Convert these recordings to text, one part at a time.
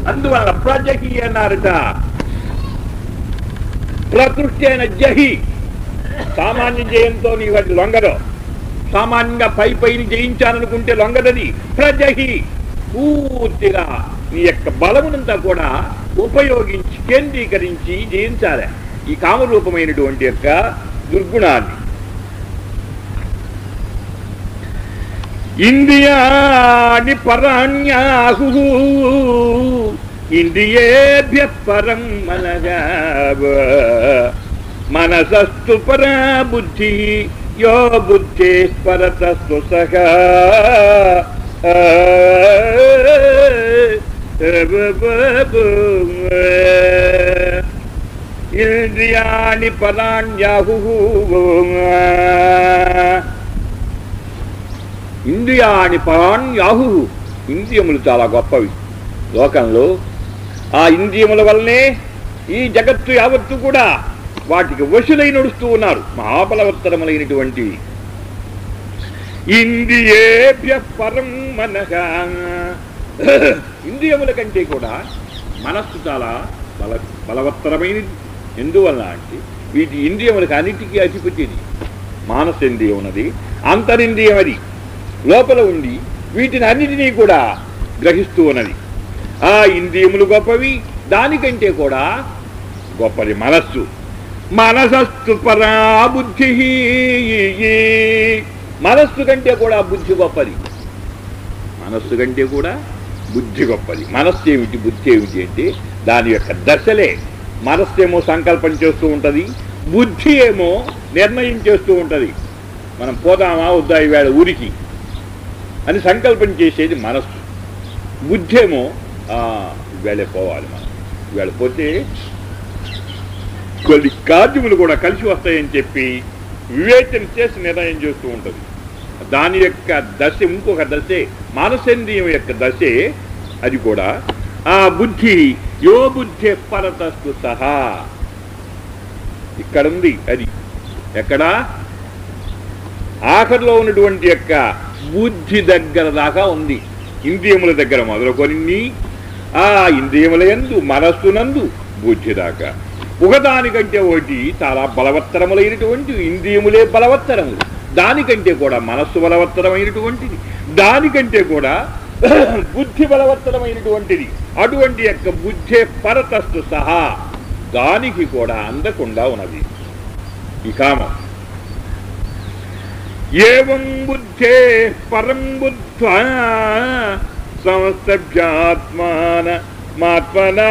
అందువల్ల ప్రజహి అన్నారట ప్రకృష్టి అయిన జహి సామాన్య జయంతో నీ వాటి లొంగదు సామాన్యంగా పై పైని జయించాలనుకుంటే లొంగదది ప్రజహి పూర్తిగా నీ యొక్క బలమునంతా కూడా ఉపయోగించి కేంద్రీకరించి జయించాలి ఈ కామరూపమైనటువంటి యొక్క దుర్గుణాన్ని ఇంద్రియాణి పరాణ్యాహు ఇంద్రియేభ్య పరం మనగా మనసస్తు పరా బుద్ధి యో బుద్ధే పరతస్తు సహా ఇంద్రియాణి పరాణ్యాహు ఇంద్రియాణి పరాణ్యాహు ఇంద్రియములు చాలా గొప్పవి లోకంలో ఆ ఇంద్రియముల వల్లనే ఈ జగత్తు యావత్తు కూడా వాటికి వశులై నడుస్తూ ఉన్నారు మహాబలవత్తరములైనటువంటి ఇంద్రియేభ్య పరం మనహ ఇంద్రియముల కంటే కూడా మనస్సు చాలా బల బలవత్తరమైనది ఎందువల్ల అంటే వీటి ఇంద్రియములకు అన్నిటికీ అధిపతిది మానసేంద్రియం ఉన్నది అంతరింద్రియం అది లోపల ఉండి వీటిని అన్నిటినీ కూడా గ్రహిస్తూ ఉన్నది ఆ ఇంద్రియములు గొప్పవి దానికంటే కూడా గొప్పది మనస్సు మనసస్తు పరా బుద్ధి మనస్సు కంటే కూడా బుద్ధి గొప్పది మనస్సు కంటే కూడా బుద్ధి గొప్పది మనస్సు ఏమిటి బుద్ధి ఏమిటి అంటే దాని యొక్క దశలే మనస్సు ఏమో సంకల్పం చేస్తూ ఉంటుంది బుద్ధి ఏమో నిర్ణయం చేస్తూ ఉంటుంది మనం పోదామా వద్దా ఈవేళ ఊరికి అని సంకల్పం చేసేది మనస్సు బుద్ధి ఏమో "ఆ, ఈవేళే పోవాలి మనం ఈవేళ పోతే కొన్ని కార్యములు కూడా కలిసి వస్తాయని చెప్పి వివేచన చేసి నిర్ణయం చేస్తూ ఉంటుంది దాని యొక్క దశ ఇంకొక దశే మానసేంద్రియం యొక్క దశే అది కూడా ఆ బుద్ధి యో బుద్ధి పరతస్తు సహా ఇక్కడ ఉంది అది ఎక్కడా ఆఖరిలో ఉన్నటువంటి యొక్క బుద్ధి దగ్గర దాకా ఉంది ఇంద్రియముల దగ్గర మొదలుకొని ఆ ఇంద్రియముల యందు మనస్సునందు బుద్ధి దాకా ఒకదానికంటే ఒకటి చాలా బలవత్తరములైనటువంటి ఇంద్రియములే బలవత్తరములు దానికంటే కూడా మనస్సు బలవత్తరమైనటువంటిది దానికంటే కూడా బుద్ధి బలవత్తరమైనటువంటిది అటువంటి యొక్క బుద్ధే పరతస్తు సహా దానికి కూడా అందకుండా ఉన్నది ఈ కామం ఏం బుద్ధే పరం బుద్ధ్వా సంస్థభ్యాత్మాన మాత్మన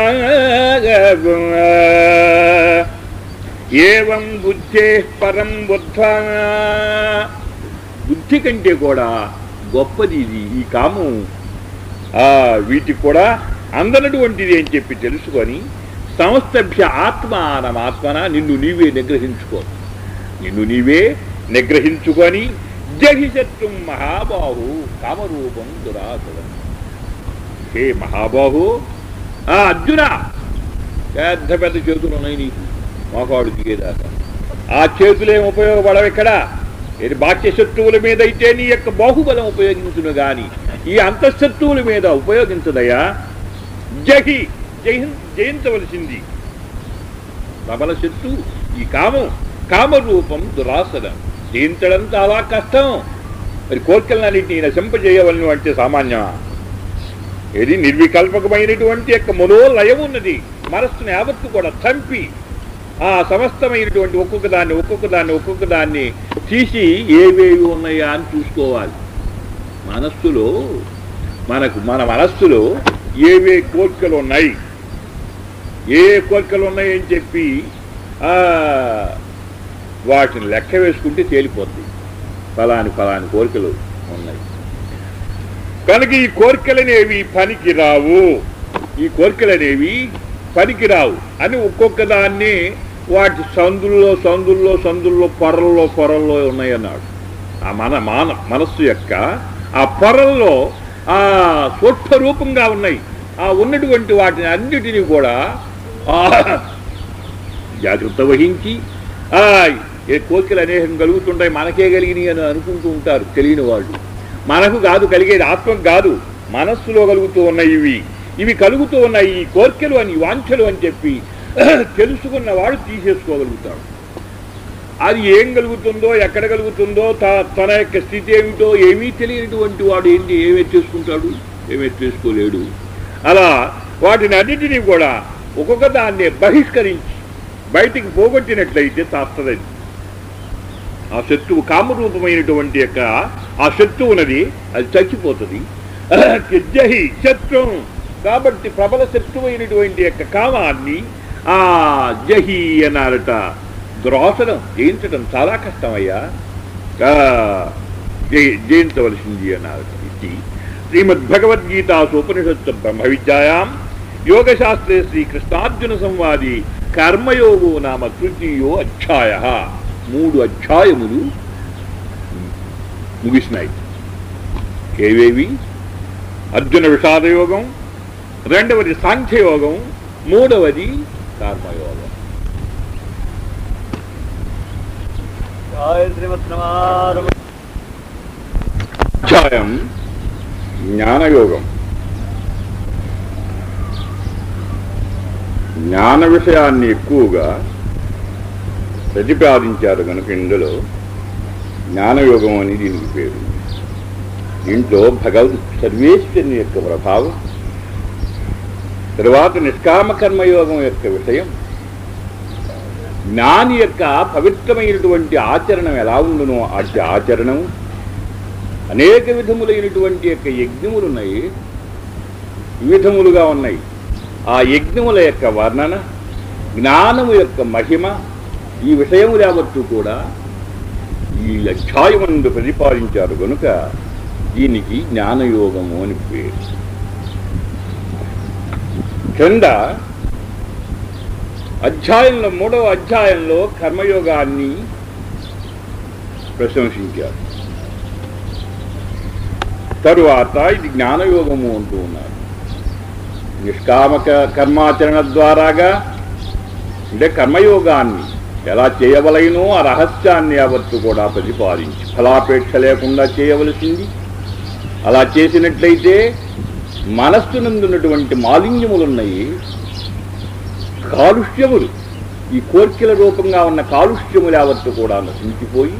ఏం బుద్ధే పరం బుద్ధ్వా బుద్ధి కంటే కూడా గొప్పది ఇది ఈ కామం ఆ వీటికి కూడా అందనటువంటిది అని చెప్పి తెలుసుకొని సంస్థభ్య ఆత్మానమాత్మన నిన్ను నీవే నిగ్రహించుకో నిన్ను నీవే నిగ్రహించుకొని జహిశత్వం మహాబాహు కామరూపం దురాసురం హే మహాబాహు ఆ అర్జున పెద్ద పెద్ద చేతులు ఉన్నాయి నీకు మోకాడు దిగేదాకా ఆ చేతులేం ఉపయోగపడవు ఇక్కడ ఇది బాహ్య శత్రువుల మీద అయితే నీ యొక్క బాహుబలం ఉపయోగించును గాని ఈ అంతఃశత్రువుల మీద ఉపయోగించదయా జహి జయి జయించవలసింది ప్రబల శత్రు ఈ కామం కామరూపం దురాసనం జయించడం చాలా కష్టం మరి కోరికలన్నింటినీ నశింపజేయవలను అంటే సామాన్యమా ఇది నిర్వికల్పకమైనటువంటి యొక్క మనోలయం ఉన్నది మనస్సును యావత్తు కూడా చంపి ఆ సమస్తమైనటువంటి ఒక్కొక్క దాన్ని ఒక్కొక్క దాన్ని ఒక్కొక్క దాన్ని తీసి ఏవేవి ఉన్నాయా అని చూసుకోవాలి మనస్సులో మనకు మన మనస్సులో ఏవే కోరికలు ఉన్నాయి ఏ కోరికలు ఉన్నాయి అని చెప్పి ఆ, వాటిని లెక్క వేసుకుంటే తేలిపోతుంది ఫలాని ఫలాని కోరికలు ఉన్నాయి కనుక ఈ కోరికలనేవి పనికి రావు ఈ కోరికలనేవి పనికి రావు అని ఒక్కొక్క దాన్ని వాటి సందుల్లో సందుల్లో సందుల్లో పొరల్లో పొరల్లో ఉన్నాయన్నాడు ఆ మన మాన మనస్సు యొక్క ఆ పొరల్లో ఆ సూక్ష్మ రూపంగా ఉన్నాయి ఆ ఉన్నటువంటి వాటిని అన్నిటినీ కూడా ఆ జాగ్రత్త వహించి ఆ ఏ కోరికలు అనేకం కలుగుతుంటాయి మనకే కలిగినాయి అని అనుకుంటూ ఉంటారు తెలియని వాళ్ళు మనకు కాదు కలిగేది ఆత్మకు కాదు మనస్సులో కలుగుతూ ఉన్నాయి ఇవి ఇవి కలుగుతూ ఉన్నాయి ఈ కోర్కెలు అని ఈ వాంఛలు అని చెప్పి తెలుసుకున్నవాడు తీసేసుకోగలుగుతాడు అది ఏం కలుగుతుందో ఎక్కడ కలుగుతుందో త- తన యొక్క స్థితి ఏమిటో ఏమీ తెలియనటువంటి వాడు ఏంటి ఏమీ చేసుకుంటాడు ఏమీ చేసుకోలేడు అలా వాటిని అన్నిటినీ కూడా ఒక్కొక్క దాన్ని బహిష్కరించి బయటికి పోగొట్టినట్లయితే తాస్తది ఆ శత్రువు కామరూపమైనటువంటి యొక్క ఆ శత్రువునది అది చచ్చిపోతుంది జహి శత్రువు కాబట్టి ప్రబల శత్రువైనటువంటి యొక్క కామాన్ని ఆ జహి అన్నారట గ్రోసడం జయించడం చాలా కష్టమయ్యా ఆ, జయి- జయించవలసింది అన్నారట ఇది శ్రీమద్భగవద్గీతాసు ఉపనిషత్తు బ్రహ్మ విద్యాయాం యోగశాస్త్రే శ్రీకృష్ణార్జున సంవాది కర్మయోగో నామ తృతీయో అధ్యాయ మూడు అధ్యాయములు ముగిసినాయి ఏవేవి అర్జున విషాదయోగం రెండవది సాంఖ్యయోగం మూడవది కర్మయోగం జయ శ్రీమద్రమారమ అధ్యాయం జ్ఞానయోగం జ్ఞాన విషయాన్ని ఎక్కువగా ప్రతిపాదించారు కనుక ఇందులో జ్ఞానయోగం అని దీనికి పేరు దీంట్లో భగవద్ సర్వేశ్వరుని యొక్క ప్రభావం తరువాత నిష్కామ కర్మయోగం యొక్క విషయం జ్ఞాని యొక్క పవిత్రమైనటువంటి ఆచరణం ఎలా ఉండునో అట్టి ఆచరణం అనేక విధములైనటువంటి యొక్క యజ్ఞములు ఉన్నాయి వివిధములుగా ఉన్నాయి ఆ యజ్ఞముల యొక్క వర్ణన జ్ఞానము యొక్క మహిమ ఈ విషయములు యావత్తు కూడా ఈ అధ్యాయమందు ప్రతిపాదించారు కనుక దీనికి జ్ఞానయోగము అని పేరు క్రింద అధ్యాయంలో మూడవ అధ్యాయంలో కర్మయోగాన్ని ప్రశంసించారు తరువాత ఇది జ్ఞానయోగము అంటూ ఉన్నారు నిష్కామక కర్మాచరణ ద్వారాగా అంటే కర్మయోగాన్ని ఎలా చేయవలైనో ఆ రహస్యాన్ని యావత్తు కూడా ప్రతిపాదించి ఫలాపేక్ష లేకుండా చేయవలసింది అలా చేసినట్లయితే మనస్సునందున్నటువంటి మాలిన్యములున్నాయి కాలుష్యములు ఈ కోర్కెల రూపంగా ఉన్న కాలుష్యములు యావత్తు కూడా నశించిపోయి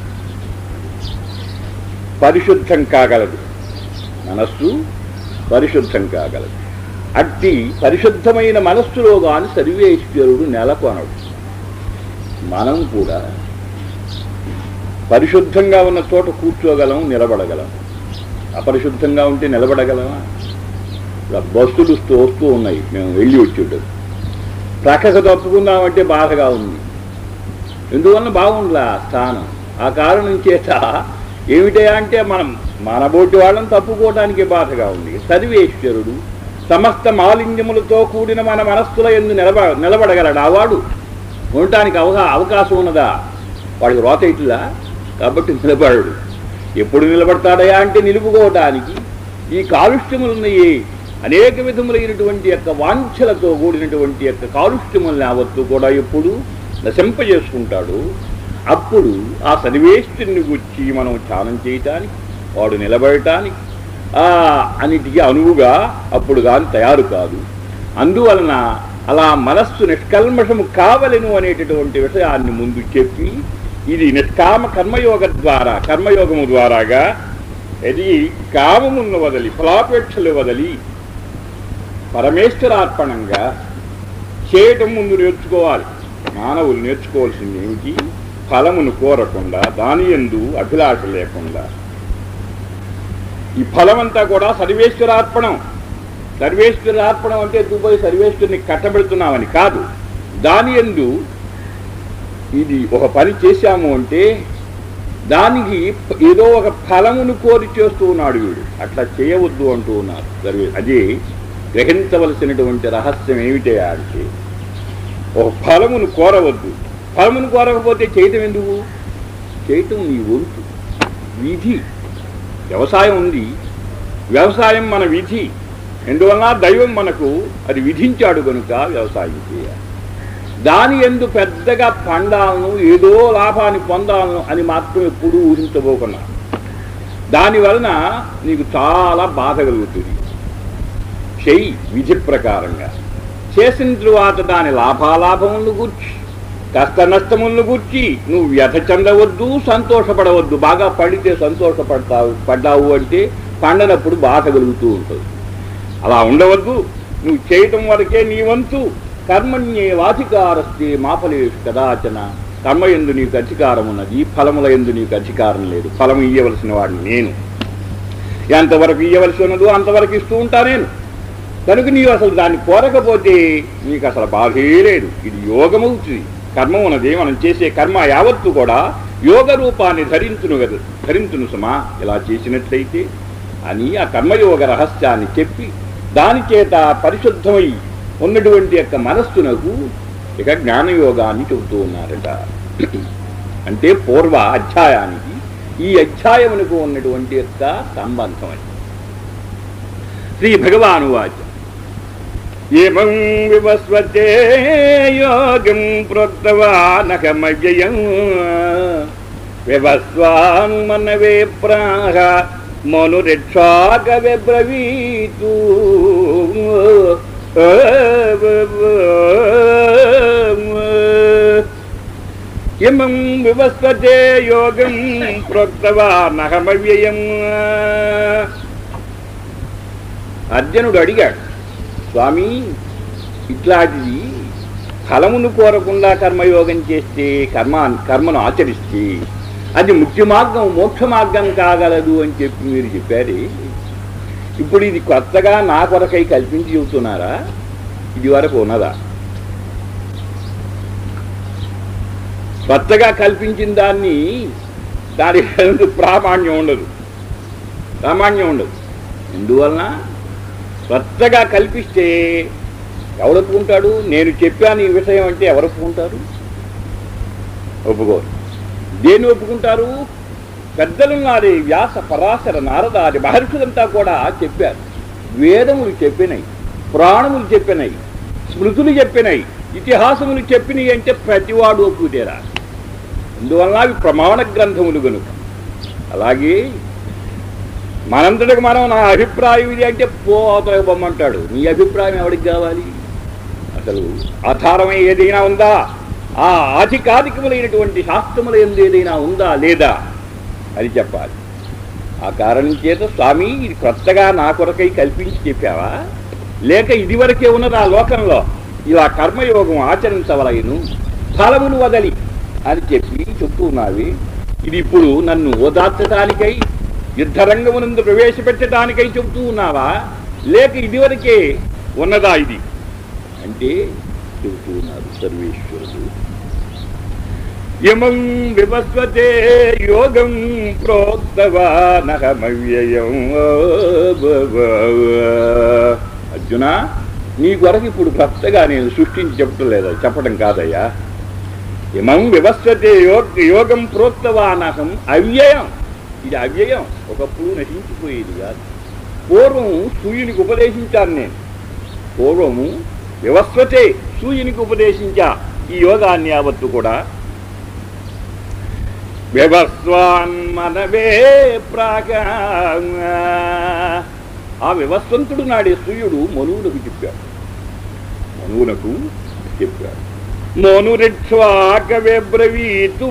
పరిశుద్ధం కాగలదు మనస్సు పరిశుద్ధం కాగలదు అట్టి పరిశుద్ధమైన మనస్సులో గాని సర్వేశ్వరుడు నెలకొనడు మనం కూడా పరిశుద్ధంగా ఉన్న చోట కూర్చోగలం నిలబడగలం అపరిశుద్ధంగా ఉంటే నిలబడగలమా ఇలా బస్సులు వస్తూ వస్తూ ఉన్నాయి మేము వెళ్ళి వచ్చేటప్పుడు ప్రక్కకు తప్పుకుందామంటే బాధగా ఉంది ఎందువలన బాగుండలా స్థానం ఆ కారణం చేత ఏమిటయా అంటే మనం మన బోటి వాళ్ళని తప్పుకోవడానికి బాధగా ఉంది సర్వేశ్వరుడు సమస్త మాలిన్యములతో కూడిన మన మనస్సుల ఎందు నిలబ నిలబడగలడు ఆ వాడు ఉండటానికి అవగా అవకాశం ఉన్నదా వాడికి రోత ఇట్లా కాబట్టి నిలబడడు ఎప్పుడు నిలబడతాడయా అంటే నిలుపుకోవటానికి ఈ కాలుష్యములున్నాయి అనేక విధములైనటువంటి యొక్క వాంఛలతో కూడినటువంటి యొక్క కాలుష్యములను యావత్తు కూడా ఎప్పుడు నశింపజేసుకుంటాడు అప్పుడు ఆ సన్నివేష్టిని గుర్చి మనం ధ్యానం చేయటానికి వాడు నిలబడటానికి ఆ అన్నిటికీ అనువుగా అప్పుడు కానీ తయారు కాదు అందువలన అలా మనస్సు నిష్కల్మషము కావలను అనేటటువంటి విషయాన్ని ముందు చెప్పి ఇది నిష్కామ కర్మయోగ ద్వారా కర్మయోగము ద్వారాగా ఇది కామమును వదలి ఫలాపేక్షలు వదలి పరమేశ్వరార్పణంగా చేయటం ముందు నేర్చుకోవాలి మానవులు నేర్చుకోవాల్సింది ఏమిటి ఫలమును కోరకుండా దాని ఎందు అభిలాష లేకుండా ఈ ఫలమంతా కూడా సర్వేశ్వరార్పణం సర్వేశ్వరార్పణం అంటే దుబాయ్ సర్వేశ్వరుని కట్టబెడుతున్నామని కాదు దాని ఎందు ఇది ఒక పని చేశాము అంటే దానికి ఏదో ఒక ఫలమును కోరి చేస్తూ ఉన్నాడు వీడు అట్లా చేయవద్దు అంటూ ఉన్నారు సర్వే అది గ్రహించవలసినటువంటి రహస్యం ఏమిటయా అంటే ఒక ఫలమును కోరవద్దు ఫలమును కోరకపోతే చేయటం ఎందుకు చేయటం నీ వంతు విధి వ్యవసాయం ఉంది వ్యవసాయం మన విధి ఎందువలన దైవం మనకు అది విధించాడు కనుక వ్యవసాయం చేయాలి దాని ఎందు పెద్దగా పండాలను ఏదో లాభాన్ని పొందాలను అని మాత్రం ఎప్పుడూ ఊహించబోకున్నా దాని వలన నీకు చాలా బాధ కలుగుతుంది చెయ్యి విధి ప్రకారంగా చేసిన తరువాత దాని లాభాలాభములను గూర్చి కష్ట నష్టములను గూర్చి నువ్వు వ్యథ చెందవద్దు సంతోషపడవద్దు బాగా పడితే సంతోషపడతావు పడ్డావు అంటే పండనప్పుడు బాధ కలుగుతూ ఉంటుంది అలా ఉండవద్దు నువ్వు చేయటం వరకే నీ వంతు కర్మణ్యే వాధికారస్తే మాఫలేషు కదాచన కర్మ ఎందు నీకు అధికారం ఉన్నది ఫలముల ఎందు నీకు అధికారం లేదు ఫలం ఇయ్యవలసిన వాడిని నేను ఎంతవరకు ఇయ్యవలసి ఉన్నదో అంతవరకు ఇస్తూ ఉంటా నేను కనుక నీవు అసలు దాన్ని కోరకపోతే నీకు అసలు బాధే లేదు ఇది యోగమవుతుంది కర్మ ఉన్నది మనం చేసే కర్మ యావత్తు కూడా యోగ రూపాన్ని ధరించును కదా ధరించును సుమా ఇలా చేసినట్లయితే అని ఆ కర్మయోగ రహస్యాన్ని చెప్పి దాని చేత పరిశుద్ధమై ఉన్నటువంటి యొక్క మనస్సునకు ఇక జ్ఞానయోగాన్ని చెబుతూ ఉన్నారట అంటే పూర్వ అధ్యాయానికి ఈ అధ్యాయమునకు ఉన్నటువంటి యొక్క సంబంధం అది శ్రీ భగవాను వాచ ఏమం వివస్వతే యోగం ప్రోక్తవానకమవ్యయం వివస్వాన్ మనవే ప్రాహ మనురిక్షాక విబ్రవీతు ఇమం వివస్వతే యోగం ప్రోక్తవానహమవ్యయం అర్జునుడు అడిగాడు స్వామి ఇట్లాంటిది ఫలమును కోరకుండా కర్మయోగం చేస్తే కర్మ కర్మను ఆచరిస్తే అది ముఖ్య మార్గం మోక్ష మార్గం కాగలదు అని చెప్పి మీరు చెప్పారు ఇప్పుడు ఇది కొత్తగా నా కొరకై కల్పించి చెబుతున్నారా ఇది వరకు ఉన్నదా కొత్తగా కల్పించిన దాన్ని దాని ఎందు ప్రామాణ్యం ఉండదు ప్రామాణ్యం ఉండదు ఎందువలన కొత్తగా కల్పిస్తే ఎవడు ఒప్పుకుంటాడు నేను చెప్పాను ఈ విషయం అంటే ఎవరు ఒప్పుకుంటారు ఒప్పుకోరు దేన్ని ఒప్పుకుంటారు పెద్దలున్నారే వ్యాస పరాశర నారదాది మహర్షులంతా కూడా చెప్పారు వేదములు చెప్పినాయి పురాణములు చెప్పినాయి స్మృతులు చెప్పినాయి ఇతిహాసములు చెప్పినాయి అంటే ప్రతివాడు ఒప్పుకుతేరా అందువలన అవి ప్రమాణ గ్రంథములు గనుక అలాగే మనంతటికి మనం నా అభిప్రాయం ఇది అంటే పోతలకు బొమ్మంటాడు నీ అభిప్రాయం ఎవరికి కావాలి అసలు ఆధారమై ఏదైనా ఉందా ఆ ఆధికారికములైనటువంటి శాస్త్రముల ఎందు ఏదైనా ఉందా లేదా అది చెప్పాలి ఆ కారణం చేత స్వామి ఇది కొత్తగా నా కొరకై కల్పించి చెప్పావా లేక ఇదివరకే ఉన్నది ఆ లోకంలో ఇలా కర్మయోగం ఆచరించవలయను ఫలమును వదలి అని చెప్పి చెప్తూ ఉన్నావి ఇది ఇప్పుడు నన్ను ఓదార్చడానికై యుద్ధరంగమునందు ప్రవేశపెట్టడానికై చెబుతూ ఉన్నావా లేక ఇదివరకే ఉన్నదా ఇది అంటే చెబుతూ ఉన్నారు సర్వేశ్వరుడు యమం వివస్వతే యోగం ప్రోక్తవానహమవ్యయం అర్జున నీ కొరకు ఇప్పుడు కొత్తగా నేను సృష్టించి చెప్పటం లేదా చెప్పడం కాదయ్యా ఇమం వివస్వతే యోగ యోగం ప్రోక్తవానహం అవ్యయం ఇది అవ్యయం ఒకప్పుడు నశించిపోయేది కాదు పూర్వం సూర్యునికి ఉపదేశించాను నేను పూర్వము వివస్వతే సూర్యునికి ఉపదేశించా ఈ యోగాన్ని యావత్తు కూడా వివస్వాన్ మనవే ప్రాగ ఆ వివస్వంతుడు నాడే సూర్యుడు మనువునకు చెప్పాడు మనువునకు చెప్పాడు మనురిక్ష్వాక విబ్రవీతు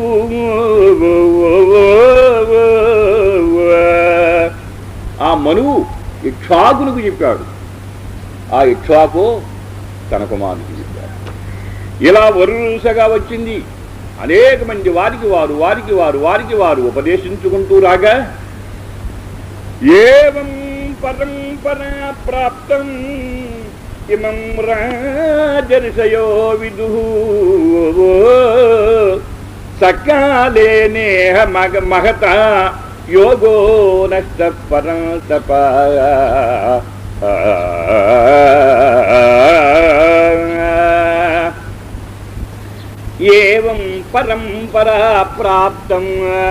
ఆ మనువు ఇక్ష్వాకులకు చెప్పాడు ఆ ఇక్ష్వాకు తన కుమారునికి చెప్పాడు ఇలా వరుసగా వచ్చింది అనేక మంది వారికి వారు వారికి వారు వారికి వారు ఉపదేశించుకుంటూ రాగా ఏవం పరంపరా ప్రాప్తం ఇమం రాజర్షయో విదు సకాలే నేహ మగ మహత యోగో నష్ట పరం తప ఏవం పరంపరా ప్రాప్తం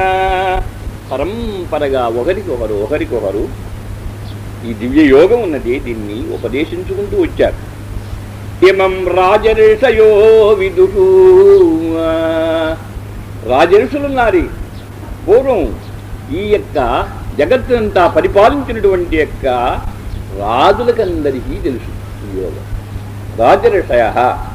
పరంపరగా ఒకరికొకరు ఒకరికొకరు ఈ దివ్య యోగం ఉన్నది దీన్ని ఉపదేశించుకుంటూ వచ్చారు ఇమం రాజర్షయో విదు రాజర్షులున్నారు పూర్వం ఈ యొక్క జగత్తునంతా పరిపాలించినటువంటి యొక్క రాజులకందరికీ తెలుసు ఈ యోగం రాజర్షయ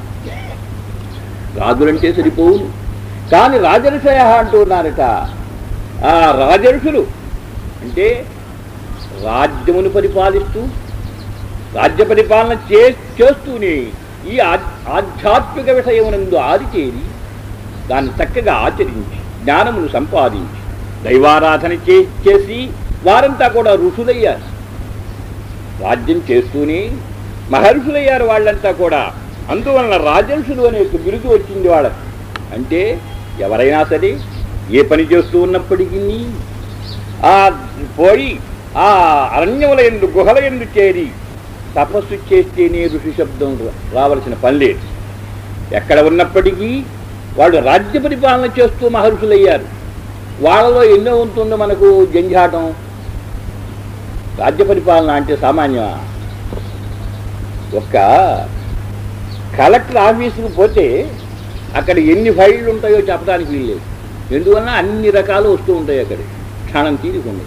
రాజులంటే సరిపోవును కానీ రాజర్షయ అంటున్నారట ఆ రాజర్షులు అంటే రాజ్యమును పరిపాలిస్తూ రాజ్య పరిపాలన చే చేస్తూనే ఈ ఆ- ఆధ్యాత్మిక విషయమునందు ఆదిచేరి దాన్ని చక్కగా ఆచరించి జ్ఞానమును సంపాదించి దైవారాధన చే చేసి వారంతా కూడా ఋషులయ్యారు రాజ్యం చేస్తూనే మహర్షులయ్యారు వాళ్ళంతా కూడా అందువలన రాజర్షులు అనే ఒక బిరుదు వచ్చింది వాళ్ళకి అంటే ఎవరైనా సరే ఏ పని చేస్తూ ఉన్నప్పటికీ ఆ పోయి ఆ అరణ్యముల ఎందు గుహల ఎందు చేరి తపస్సు చేస్తేనే ఋషి శబ్దం రా- రావలసిన పని లేదు ఎక్కడ ఉన్నప్పటికీ వాళ్ళు రాజ్య పరిపాలన చేస్తూ మహర్షులయ్యారు వాళ్ళలో ఎన్నో ఉంటుందో మనకు జంఝాటం రాజ్య పరిపాలన అంటే సామాన్యమా ఒక్క కలెక్టర్ ఆఫీసుకు పోతే అక్కడ ఎన్ని ఫైళ్ళు ఉంటాయో చెప్పడానికి వీల్లేదు ఎందువలన అన్ని రకాలు వస్తూ ఉంటాయి అక్కడ క్షణం తీరుకుంది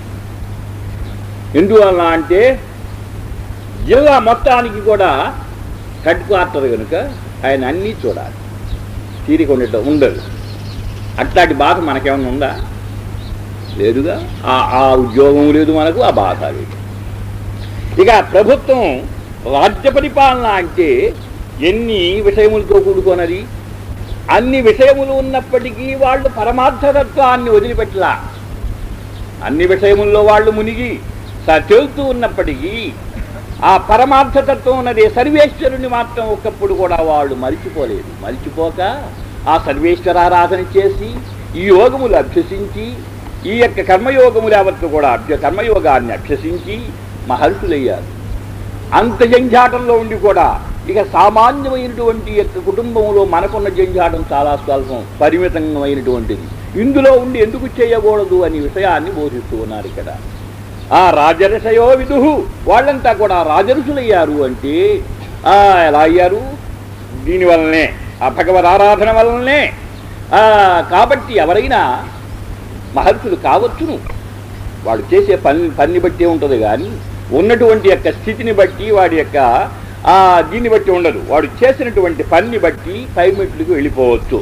ఎందువలన అంటే జిల్లా మొత్తానికి కూడా హెడ్ క్వార్టర్ కనుక ఆయన అన్నీ చూడాలి తీరిక ఉండటం ఉండదు అట్లాంటి బాధ మనకేమన్నా ఉందా లేదుగా ఆ ఆ ఉద్యోగం లేదు మనకు ఆ బాధ లేదు ఇక ప్రభుత్వం రాజ్య పరిపాలన అంటే ఎన్ని విషయములతో కూడుకున్నది అన్ని విషయములు ఉన్నప్పటికీ వాళ్ళు పరమార్థతత్వాన్ని వదిలిపెట్టలా అన్ని విషయముల్లో వాళ్ళు మునిగి స- తేలుతూ ఉన్నప్పటికీ ఆ పరమార్థతత్వం ఉన్నది సర్వేశ్వరుని మాత్రం ఒక్కప్పుడు కూడా వాళ్ళు మరిచిపోలేదు మరిచిపోక ఆ సర్వేశ్వరారాధన చేసి ఈ యోగములు అభ్యసించి ఈ యొక్క కర్మయోగములు యావత్తు కూడా అభ్య కర్మయోగాన్ని అభ్యసించి మహర్షులయ్యారు అంత జంఝాటంలో ఉండి కూడా ఇక సామాన్యమైనటువంటి యొక్క కుటుంబంలో మనకున్న జంఝాటం చాలా స్వల్పం పరిమితమైనటువంటిది ఇందులో ఉండి ఎందుకు చేయకూడదు అనే విషయాన్ని బోధిస్తూ ఉన్నారు ఇక్కడ ఆ రాజర్షయో విదుహు వాళ్ళంతా కూడా రాజర్షులయ్యారు అంటే ఆ, ఎలా అయ్యారు దీనివల్లనే ఆ భగవద్ ఆరాధన వల్లనే ఆ, కాబట్టి ఎవరైనా మహర్షులు కావచ్చును వాడు చేసే పని పని బట్టి ఉంటుంది కానీ ఉన్నటువంటి యొక్క స్థితిని బట్టి వాడి యొక్క ఆ దీన్ని బట్టి ఉండదు వాడు చేసినటువంటి పని బట్టి పై మెట్లకు వెళ్ళిపోవచ్చు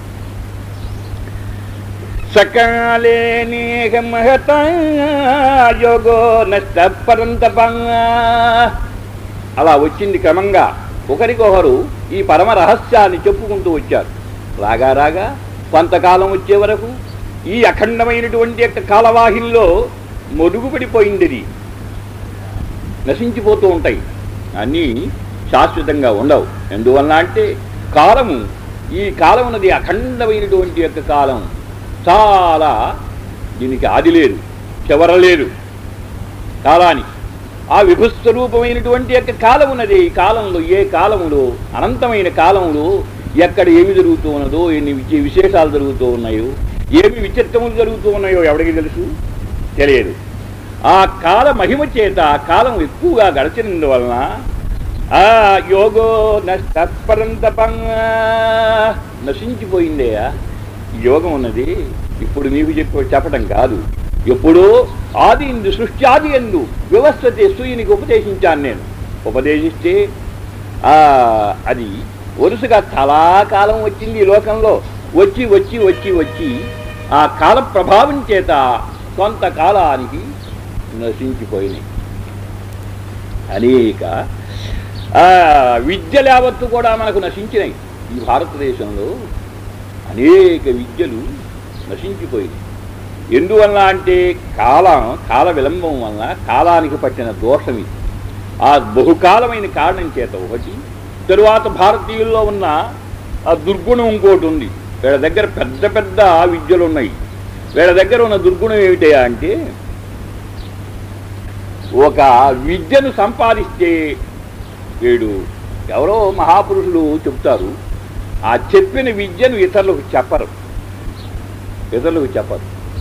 సకాలే నేహమహత యోగో నష్ట పరంతపంగా అలా వచ్చింది క్రమంగా ఒకరికొకరు ఈ పరమ రహస్యాన్ని చెప్పుకుంటూ వచ్చారు రాగా రాగా కొంతకాలం వచ్చే వరకు ఈ అఖండమైనటువంటి యొక్క కాలవాహిల్లో మొరుగుపడిపోయింది ఇది నశించిపోతూ ఉంటాయి అన్నీ శాశ్వతంగా ఉండవు ఎందువలన అంటే కాలము ఈ కాలం ఉన్నది అఖండమైనటువంటి యొక్క కాలం చాలా దీనికి ఆది లేదు చివర లేదు కాలానికి ఆ విభుస్వరూపమైనటువంటి యొక్క కాలం ఉన్నది ఈ కాలంలో ఏ కాలములో అనంతమైన కాలములో ఎక్కడ ఏమి జరుగుతూ ఉన్నదో ఎన్ని విచే- విశేషాలు జరుగుతూ ఉన్నాయో ఏమి విచిత్రములు జరుగుతూ ఉన్నాయో ఎవరికి తెలుసు తెలియదు ఆ కాల మహిమ చేత ఆ కాలం ఎక్కువగా గడిచినందువలన ఆ యోగో నష్టపరంతపంగా నశించిపోయిందేయా ఈ యోగం ఉన్నది ఇప్పుడు నీకు చెప్ప చెప్పడం కాదు ఎప్పుడో ఆది ఎందు సృష్టి ఆది ఎందు వ్యవస్థతే సూయునికి ఉపదేశించాను నేను ఉపదేశిస్తే ఆ, అది వరుసగా చాలా కాలం వచ్చింది ఈ లోకంలో వచ్చి వచ్చి వచ్చి వచ్చి ఆ కాల ప్రభావం చేత కొంతకాలానికి నశించిపోయినాయి అనేక ఆ, విద్యలు యావత్తు కూడా మనకు నశించినాయి ఈ భారతదేశంలో అనేక విద్యలు నశించిపోయినాయి ఎందువల్ల అంటే కాలం కాల విలంబం వల్ల కాలానికి పట్టిన దోషం ఇది ఆ బహుకాలమైన కారణం చేత ఒకటి తరువాత భారతీయుల్లో ఉన్న ఆ దుర్గుణం ఇంకోటి ఉంది వీళ్ళ దగ్గర పెద్ద పెద్ద విద్యలు ఉన్నాయి వీళ్ళ దగ్గర ఉన్న దుర్గుణం ఏమిటయా అంటే ఒక విద్యను సంపాదిస్తే వీడు ఎవరో మహాపురుషులు చెప్తారు ఆ చెప్పిన విద్యను ఇతరులకు చెప్పరు ఇతరులకు చెప్పరు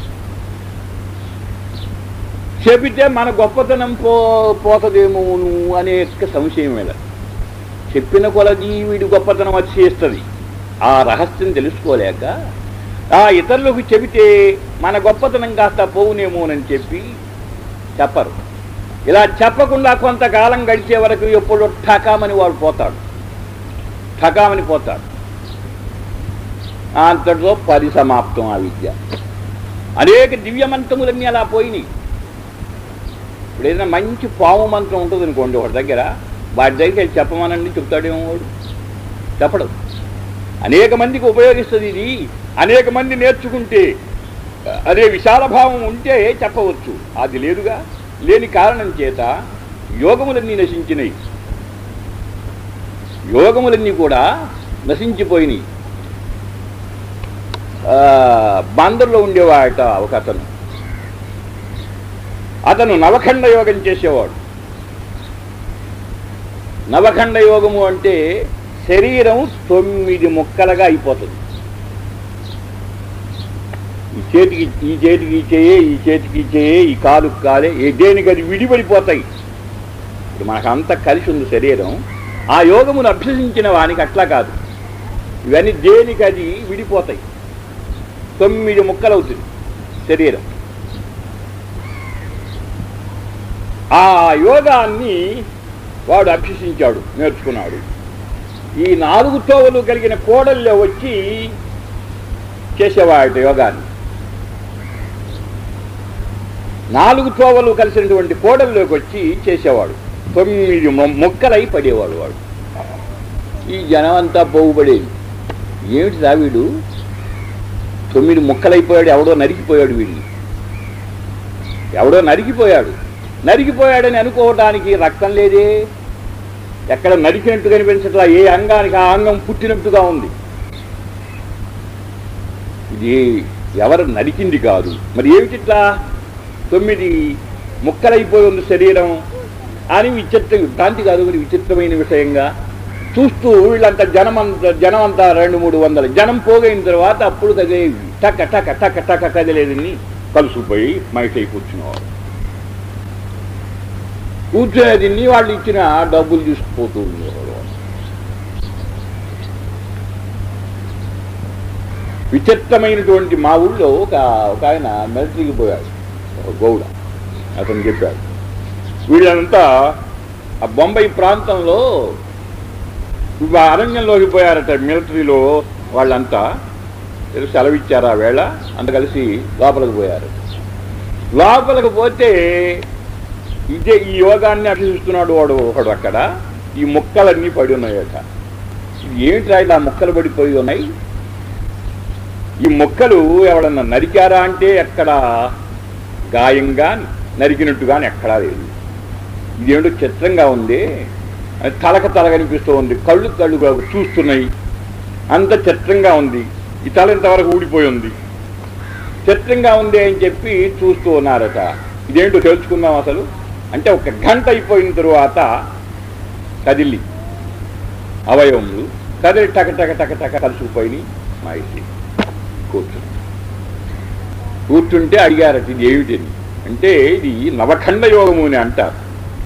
చెబితే మన గొప్పతనం పో పోతదేమోను అనే యొక్క సంశయం మీద చెప్పిన కొలది వీడి గొప్పతనం వచ్చేస్తుంది ఆ రహస్యం తెలుసుకోలేక ఆ ఇతరులకు చెబితే మన గొప్పతనం కాస్త పోవునేమోనని చెప్పి చెప్పరు ఇలా చెప్పకుండా కొంతకాలం గడిచే వరకు ఎప్పుడు ఠకామని వాడు పోతాడు ఠకామని పోతాడు అంతటితో పరిసమాప్తం ఆ విద్య అనేక దివ్య మంత్రములన్నీ అలా పోయినాయి ఇప్పుడు ఏదైనా మంచి పాము మంత్రం ఉంటుంది అనుకోండి ఒకటి దగ్గర వాటి దగ్గరికి వెళ్ళి చెప్పమనండి చెప్తాడేమో వాడు చెప్పడు అనేక మందికి ఉపయోగిస్తుంది ఇది అనేక మంది నేర్చుకుంటే అదే విశాల భావం ఉంటే చెప్పవచ్చు అది లేదుగా లేని కారణం చేత యోగములన్నీ నశించినాయి యోగములన్నీ కూడా నశించిపోయినాయి ఆ, బందర్లో ఉండేవాడట ఒక అతను అతను నవఖండ యోగం చేసేవాడు నవఖండ యోగము అంటే శరీరం తొమ్మిది ముక్కలుగా అయిపోతుంది ఈ చేతికి ఈ చేతికి ఈ చేయే ఈ చేతికి ఈ చేయే ఈ కాలు కాలే ఏ దేనికి అది విడిపడిపోతాయి ఇప్పుడు మనకు అంత కలిసి ఉంది శరీరం ఆ యోగమును అభ్యసించిన వానికి అట్లా కాదు ఇవన్నీ దేనికి అది విడిపోతాయి తొమ్మిది ముక్కలవుతుంది శరీరం ఆ యోగాన్ని వాడు అభ్యసించాడు నేర్చుకున్నాడు ఈ నాలుగు తోవలు కలిగిన కోడల్లో వచ్చి చేసేవాడు యోగాన్ని నాలుగు తోవలు కలిసినటువంటి కోడల్లోకి వచ్చి చేసేవాడు తొమ్మిది మొ- మొక్కలై పడేవాడు వాడు ఈ జనం అంతా పోగుపడేది ఏమిటి రా వీడు తొమ్మిది ముక్కలైపోయాడు ఎవడో నరికిపోయాడు వీడిని ఎవడో నరికిపోయాడు నరికిపోయాడని అనుకోవడానికి రక్తం లేదే ఎక్కడ నరికినట్టు కనిపించట్లా ఏ అంగానికి ఆ అంగం పుట్టినట్టుగా ఉంది ఇది ఎవరు నరికింది కాదు మరి ఏమిటిట్లా తొమ్మిది ముక్కలైపోయి ఉంది శరీరం అని విచిత్ర భ్రాంతి కాదు మరి విచిత్రమైన విషయంగా చూస్తూ వీళ్ళంతా జనమంతా జనమంతా రెండు మూడు వందల జనం పోగైన తర్వాత అప్పుడు కదిలేవి టక టక టక టక కదిలేదని కలుసుకుపోయి మైట్ అయి కూర్చునేవారు కూర్చునేదిన్ని వాళ్ళు ఇచ్చిన డబ్బులు తీసుకుపోతూ ఉండేవారు విచిత్రమైనటువంటి మా ఊళ్ళో ఒక ఒక ఆయన మిలిటరీకి పోయాడు ఒక గౌడ అతను చెప్పాడు వీళ్ళంతా ఆ బొంబాయి ప్రాంతంలో ఇవ్వ అరణ్యంలోకి పోయారట మిలిటరీలో వాళ్ళంతా ఏదో సెలవు ఇచ్చారు ఆ వేళ అంత కలిసి లోపలికి పోయారు లోపలికి పోతే ఇదే ఈ యోగాన్ని అభ్యసిస్తున్నాడు వాడు ఒకడు అక్కడ ఈ ముక్కలన్నీ పడి ఉన్నాయట ఇది ఏమిట్రా ఇలా ముక్కలు పడిపోయి ఉన్నాయి ఈ మొక్కలు ఎవడన్నా నరికారా అంటే ఎక్కడ గాయంగా నరికినట్టు కానీ ఎక్కడా లేదు ఇదేంటో చిత్రంగా ఉంది అది తలక తల కనిపిస్తూ ఉంది కళ్ళు కళ్ళు చూస్తున్నాయి అంత చిత్రంగా ఉంది ఈ తల ఇంతవరకు ఊడిపోయి ఉంది చిత్రంగా ఉంది అని చెప్పి చూస్తూ ఉన్నారట ఇదేంటో తెలుసుకుందాం అసలు అంటే ఒక గంట అయిపోయిన తరువాత కదిలి అవయవములు కదిలి టక టక టక టక కలిసిపోయి మాయిసి కూర్చుని కూర్చుంటే అడిగారట ఇది ఏమిటని అంటే ఇది నవఖండ యోగము అని అంటారు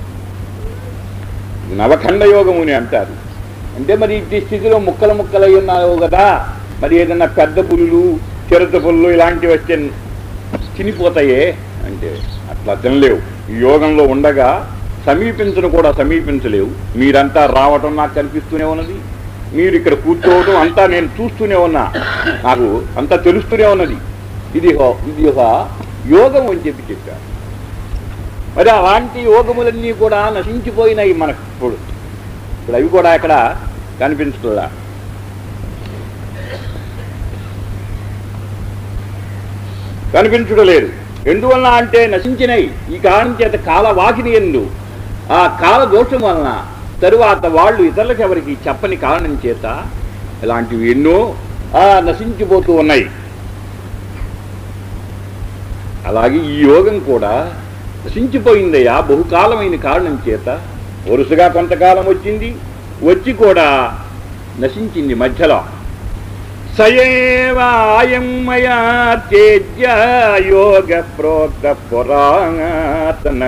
ఇది నవఖండ యోగము అని అంటారు అంటే మరి ఇట్టి స్థితిలో ముక్కలు ముక్కలై ఉన్నావు కదా మరి ఏదైనా పెద్ద పులులు చిరత పుల్లు ఇలాంటివి వస్తే తినిపోతాయే అంటే అట్లా తినలేవు ఈ యోగంలో ఉండగా సమీపించను కూడా సమీపించలేవు మీరంతా రావటం నాకు కనిపిస్తూనే ఉన్నది మీరు ఇక్కడ కూర్చోవటం అంతా నేను చూస్తూనే ఉన్నా నాకు అంతా తెలుస్తూనే ఉన్నది ఇది ఒక- ఇది ఒక యోగం అని చెప్పి చెప్పారు మరి అలాంటి యోగములన్నీ కూడా నశించిపోయినాయి మనకు ఇప్పుడు ఇప్పుడు అవి కూడా అక్కడ కనిపించట్లా కనిపించడం లేదు ఎందువలన అంటే నశించినాయి ఈ కారణం చేత కాలవాకిని ఎందు ఆ కాల దోషం వలన తరువాత వాళ్ళు ఇతరులకు ఎవరికి చెప్పని కారణం చేత ఇలాంటివి ఎన్నో ఆ నశించిపోతూ ఉన్నాయి అలాగే ఈ యోగం కూడా నశించిపోయిందయ్యా బహుకాలమైన కారణం చేత వరుసగా కొంతకాలం వచ్చింది వచ్చి కూడా నశించింది మధ్యలో సయేవాయం మయా తేజ్య యోగ ప్రోక్త పురాతన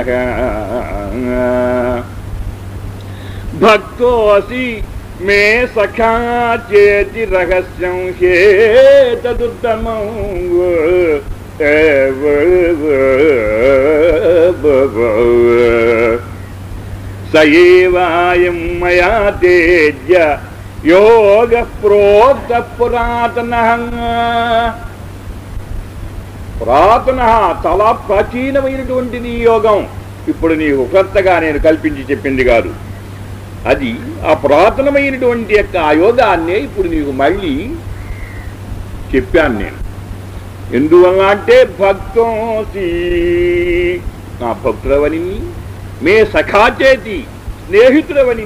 భక్తోసి మే సఖా చేతి రహస్యం హేతదుత్తమం సయేవాయం మయా తేజ్య యోగ ప్రోక్త పురాతన పురాతన చాలా ప్రాచీనమైనటువంటిది ఈ యోగం ఇప్పుడు నీకు కొత్తగా నేను కల్పించి చెప్పింది కాదు అది ఆ పురాతనమైనటువంటి యొక్క ఆ యోగాన్నే ఇప్పుడు నీకు మళ్ళీ చెప్పాను నేను ఎందువల్ల అంటే భక్తోసి నా భక్తులవని మే సఖాచేతి స్నేహితులవని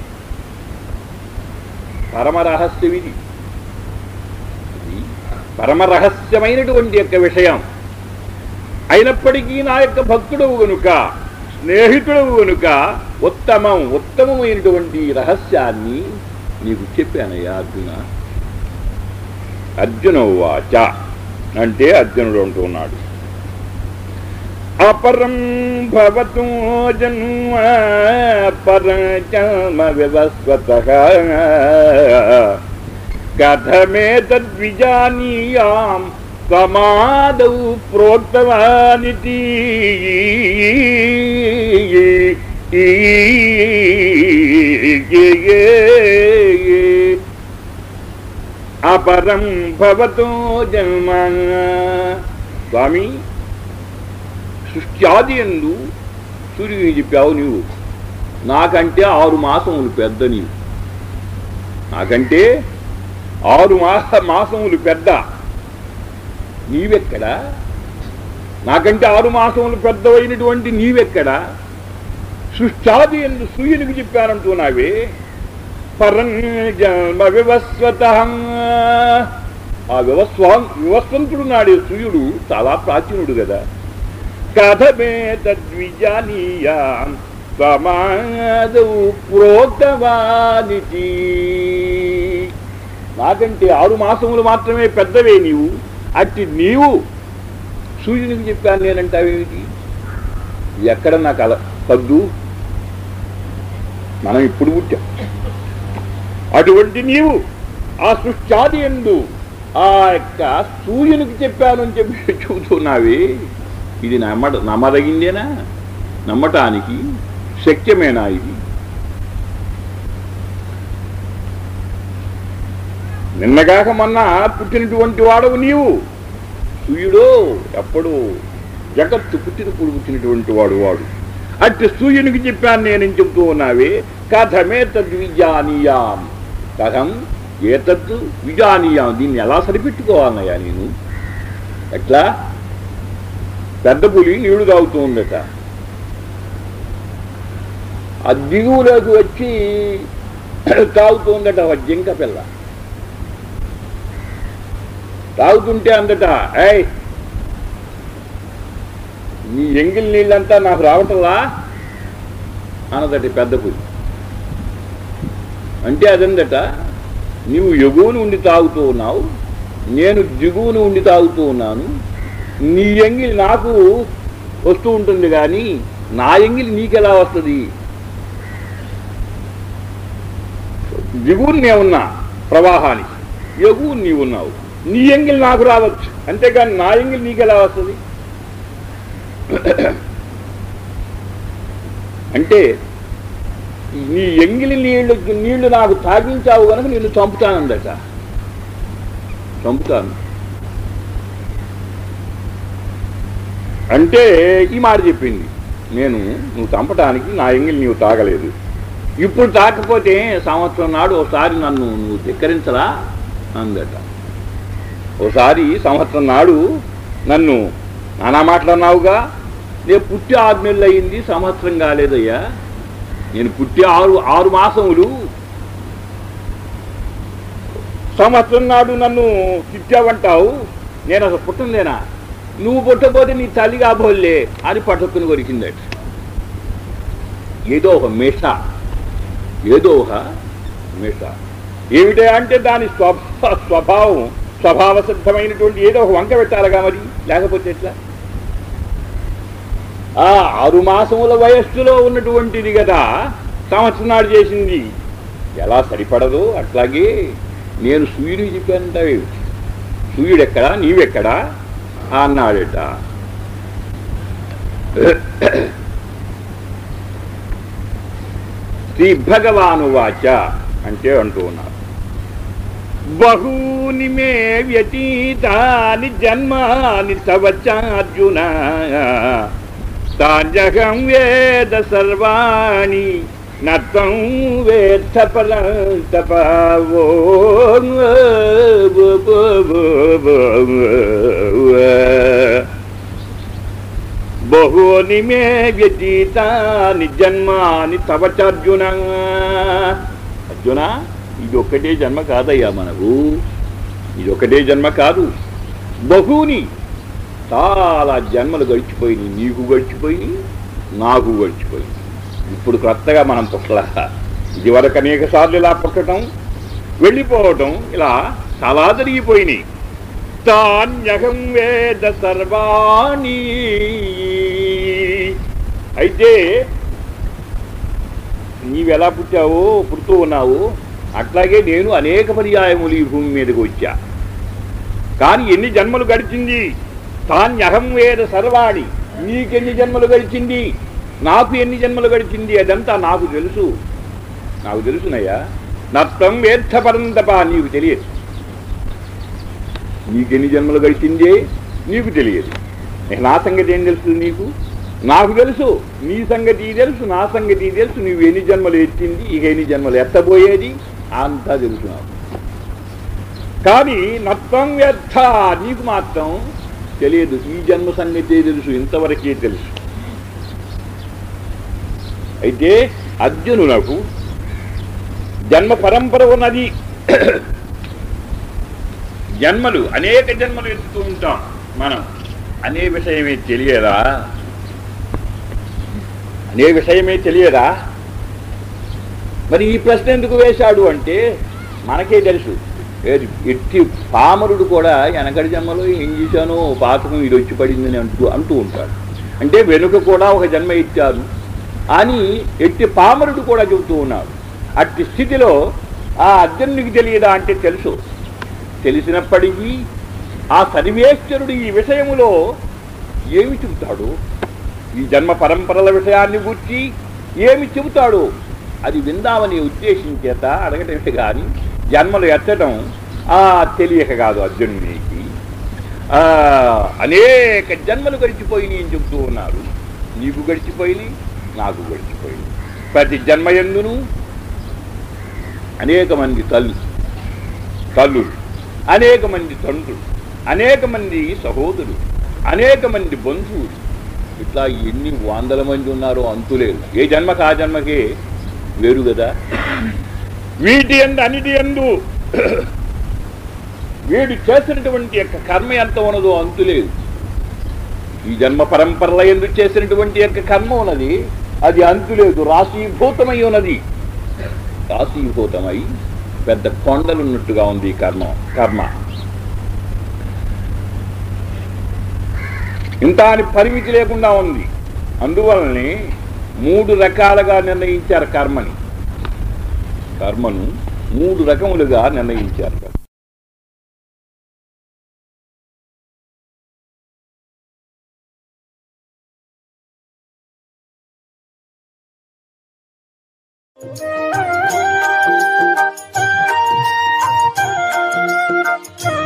పరమ రహస్యం ఇది ఇది పరమ రహస్యమైనటువంటి యొక్క విషయం అయినప్పటికీ నా యొక్క భక్తుడవు గనుక స్నేహితుడవు గనుక ఉత్తమం ఉత్తమమైనటువంటి రహస్యాన్ని నీకు చెప్పానయ్యా అర్జున అర్జున వాచ అంటే అర్జునుడు అంటున్నాడు అపరం భవతు జన్మ పరజన్మ వివస్వత కథమే తద్విజానీయాం సమాదౌ ప్రోక్తవానితి అపరం భవతో జన్మ స్వామి సృష్ట్యాది ఎందు సూర్యుని చెప్పావు నీవు నాకంటే ఆరు మాసములు పెద్ద నీవు నాకంటే ఆరు మాస మాసములు పెద్ద నీవెక్కడా నాకంటే ఆరు మాసములు పెద్దవైనటువంటి నీవెక్కడా సృష్టాది ఎందు సూర్యునికి చెప్పానంటున్నావే పరంజన్మ వివస్వత ఆ వివస్వా వివస్వంతుడు నాడే సూర్యుడు చాలా ప్రాచీనుడు కదా కథమే తద్విజానీయా సమాదౌ ప్రోక్తవానితి నాకంటే ఆరు మాసములు మాత్రమే పెద్దవే నీవు అట్టి నీవు సూర్యునికి చెప్పాను నేనంటావేమిటి ఎక్కడ నాకు అల కద్దు మనం ఇప్పుడు పుట్టాం అటువంటి నీవు ఆ సృష్టాది ఎందు ఆ యొక్క సూర్యునికి చెప్పాను అని చెప్పి చూస్తున్నావి ఇది నమ్మ నమ్మదగిందేనా నమ్మటానికి శక్యమేనా ఇది నిన్నగాక మొన్న పుట్టినటువంటి వాడవు నీవు సూర్యుడు ఎప్పుడు జగత్తు పుట్టినప్పుడు పుట్టినటువంటి వాడు వాడు అట్టి సూర్యునికి చెప్పాను నేను చెబుతూ ఉన్నావే కథమే తద్విజానీయాం కథం ఏతద్దు విజానీయాం దీన్ని ఎలా సరిపెట్టుకోవాలన్నయ్యా నేను ఎట్లా పెద్ద పులి నీళ్లు తాగుతూ ఉందట ఆ దిగువలోకి వచ్చి తాగుతుందట ఒక జింక పిల్ల తాగుతుంటే అందట ఏయ్ నీ ఎంగిల్ నీళ్ళంతా నాకు రావటంలా అన్నదట పెద్ద పులి అంటే అదందట నీవు ఎగువను ఉండి తాగుతూ ఉన్నావు నేను దిగువను ఉండి తాగుతూ ఉన్నాను నీ ఎంగిలి నాకు వస్తూ ఉంటుంది కానీ నా ఎంగిలి నీకెలా వస్తుంది దిగువను నేనున్నా ప్రవాహానికి ఎగువ నీవున్నావు నీ ఎంగిలి నాకు రావచ్చు అంతేగాని నా ఎంగిలి నీకెలా వస్తుంది అంటే నీ ఎంగిలి నీళ్లు నీళ్లు నాకు తాగించావు కనుక నిన్ను చంపుతానందట చంపుతాను అంటే ఈ మాట చెప్పింది నేను నువ్వు చంపటానికి నా ఎంగిలి నీవు తాగలేదు ఇప్పుడు తాకపోతే సంవత్సరం నాడు ఒకసారి నన్ను నువ్వు ధిక్కరించరా అందట ఒకసారి సంవత్సరం నాడు నన్ను నానా మాట్లాడినావుగా నేను పుట్టి ఆరు నెలలు అయింది సంవత్సరం కాలేదయ్యా నేను పుట్టి ఆరు ఆరు మాసములు సంవత్సరం నాడు నన్ను తిట్టావంటావు నేను అసలు పుట్టలేనా నువ్వు పుట్టకపోతే నీ తల్లి కాబోలే అని పట్టుకుని కొరికిందట ఏదో ఒక మేష ఏదో ఒక మేష ఏమిటే అంటే దాని స్వభా స్వభావం స్వభావ సిద్ధమైనటువంటి ఏదో ఒక వంక పెట్టాలిగా మరి లేకపోతే ఎట్లా ఆ ఆరు మాసముల వయస్సులో ఉన్నటువంటిది కదా సంవత్సరం నాడు చేసింది ఎలా సరిపడదో అట్లాగే నేను సూర్యుడికి చెప్పానంటావేమిటి సూర్యుడెక్కడా నీవెక్కడా అన్నాడట శ్రీ భగవాను వాచ అంటే అంటూ ఉన్నారు బహూని మే వ్యతీతాని జన్మాని తవచార్జున తాజహం వేద సర్వాణి నత్వం వేత్త తపవో బహూని మే వ్యతీతాని జన్మాని తవచార్జున అర్జున ఇది ఒక్కటే జన్మ కాదయ్యా మనకు ఇది ఒకటే జన్మ కాదు బహుని చాలా జన్మలు గడిచిపోయినాయి నీకు గడిచిపోయినాయి నాకు గడిచిపోయినాయి ఇప్పుడు కొత్తగా మనం పుట్టల ఇదివరకు అనేక సార్లు ఇలా పుట్టడం వెళ్ళిపోవటం ఇలా చాలా జరిగిపోయినాయి తాన్యహం వేద సర్వాణి అయితే నీవెలా పుట్టావో పుడుతూ ఉన్నావు అట్లాగే నేను అనేక పర్యాయములు ఈ భూమి మీదకి వచ్చా కానీ ఎన్ని జన్మలు గడిచింది తాన్యహం వేద సర్వాణి నీకెన్ని జన్మలు గడిచింది నాకు ఎన్ని జన్మలు గడిచింది అదంతా నాకు తెలుసు నాకు తెలుసునయ్యా నత్తం వేర్థపరంతప నీకు తెలియదు నీకెన్ని జన్మలు గడిచిందే నీకు తెలియదు నా సంగతి ఏం తెలుసు నీకు నాకు తెలుసు నీ సంగతి తెలుసు నా సంగతి తెలుసు నువ్వు ఎన్ని జన్మలు ఎత్తింది ఇక ఎన్ని జన్మలు ఎత్తబోయేది అంతా తెలుసు నాకు కానీ నత్వం వ్యర్థ నీకు మాత్రం తెలియదు ఈ జన్మ సంగతి తెలుసు ఇంతవరకే తెలుసు అయితే అర్జునులకు జన్మ పరంపర ఉన్నది జన్మలు అనేక జన్మలు ఎత్తుతూ ఉంటాం మనం అనే విషయమే తెలియదా అనే విషయమే తెలియదా మరి ఈ ప్రశ్న ఎందుకు వేశాడు అంటే మనకే తెలుసు ఏది ఎట్టి పామరుడు కూడా వెనకడి జన్మలో ఏం చేశానో పాతకం ఇది వచ్చి పడిందని అంటూ అంటూ ఉంటాడు అంటే వెనుక కూడా ఒక జన్మ ఇచ్చారు అని ఎట్టి పామరుడు కూడా చెబుతూ ఉన్నాడు అట్టి స్థితిలో ఆ అర్జునుడికి తెలియదా అంటే తెలుసు తెలిసినప్పటికీ ఆ సర్వేశ్వరుడు ఈ విషయములో ఏమి చెబుతాడు ఈ జన్మ పరంపరల విషయాన్ని గుర్చి ఏమి చెబుతాడు అది విందామని ఉద్దేశం చేత అడగటమే కానీ జన్మలు ఎత్తడం ఆ తెలియక కాదు అర్జునునికి ఆ, అనేక జన్మలు గడిచిపోయినాయి అని చెబుతూ ఉన్నారు నీకు గడిచిపోయినాయి నాకు గడిచిపోయింది ప్రతి జన్మ ఎందును అనేక మంది తల్లి తల్లులు అనేక మంది తండ్రులు అనేక మంది సహోదరులు అనేక మంది బంధువులు ఇట్లా ఎన్ని వందల మంది ఉన్నారో అంతులేదు ఏ జన్మకు ఆ జన్మకే వేరు కదా వీటి ఎందు అన్నిటి ఎందు వీడు చేసినటువంటి యొక్క కర్మ ఎంత ఉన్నదో అంతులేదు ఈ జన్మ పరంపరల ఎందు చేసినటువంటి యొక్క కర్మ ఉన్నది అది అంతులేదు రాశీభూతమై ఉన్నది రాశీభూతమై పెద్ద కొండలున్నట్టుగా ఉంది ఈ కర్మ కర్మ ఇంత అని పరిమితి లేకుండా ఉంది అందువలనే మూడు రకాలుగా నిర్ణయించారు కర్మని కర్మను మూడు రకములుగా నిర్ణయించారు Thank you.